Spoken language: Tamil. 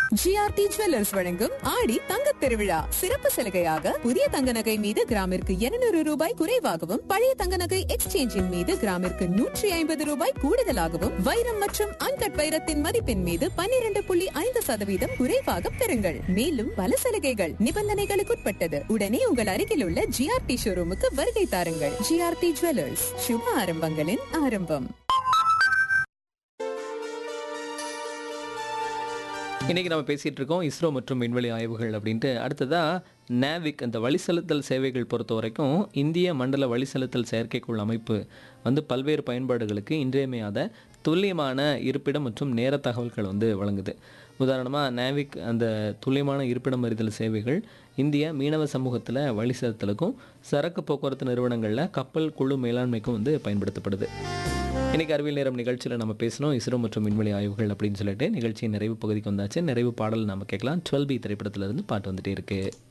ஜிஆர்டி ஜுவல்லர்ஸ் வழங்கும் ஆடி தங்க திருவிழா சிறப்பு சலுகையாக புதிய தங்க நகை மீது கிராமிற்கு 200 ரூபாய் குறைவாகவும் பழைய தங்க நகை எக்ஸ்சேஞ்சின் மீது கிராமிற்கு நூற்றி ஐம்பது ரூபாய் கூடுதலாகவும் வைரம் மற்றும் அன்கட் வைரத்தின் மதிப்பின் மீது 12.5% புள்ளி ஐந்து சதவீதம் குறைவாக பெறுங்கள் மேலும் பல சலுகைகள் நிபந்தனைகளுக்குட்பட்டது உடனே உங்கள் அருகில் உள்ள ஜிஆர்டி ஷோரூமுக்கு வருகை தாருங்கள் ஜிஆர்டி ஜுவல்லர்ஸ் சுப ஆரம்பங்களின் ஆரம்பம் இன்றைக்கி நம்ம பேசிகிட்டு இருக்கோம் இஸ்ரோ மற்றும் விண்வெளி ஆய்வுகள் அப்படின்ட்டு அடுத்ததாக நேவிக் அந்த வழிசெலுத்தல் சேவைகள் பொறுத்த வரைக்கும் இந்திய மண்டல வழிசெலுத்தல் செயற்கைக்கோள் அமைப்பு வந்து பல்வேறு பயன்பாடுகளுக்கு இன்றியமையாத துல்லியமான இருப்பிடம் மற்றும் நேர தகவல்கள் வந்து வழங்குது உதாரணமாக நேவிக் அந்த துல்லியமான இருப்பிடம் அறிதல் சேவைகள் இந்திய மீனவ சமூகத்தில் வழிசெலுத்தலுக்கும் சரக்கு போக்குவரத்து நிறுவனங்களில் கப்பல் குழு மேலாண்மைக்கும் வந்து பயன்படுத்தப்படுது இன்னைக்கு அறிவியல் நேரம் நிகழ்ச்சியில் நம்ம பேசணும் இஸ்ரோ மற்றும் விண்வெளி ஆய்வுகள் அப்படின்னு சொல்லிட்டு நிகழ்ச்சியின் நிறைவு பகுதிக்கு வந்தாச்சு நிறைவு பாடல் நம்ம கேட்கலாம் டுவெல் பி திரைப்படத்திலிருந்து பாட்டு வந்துட்டே இருக்கு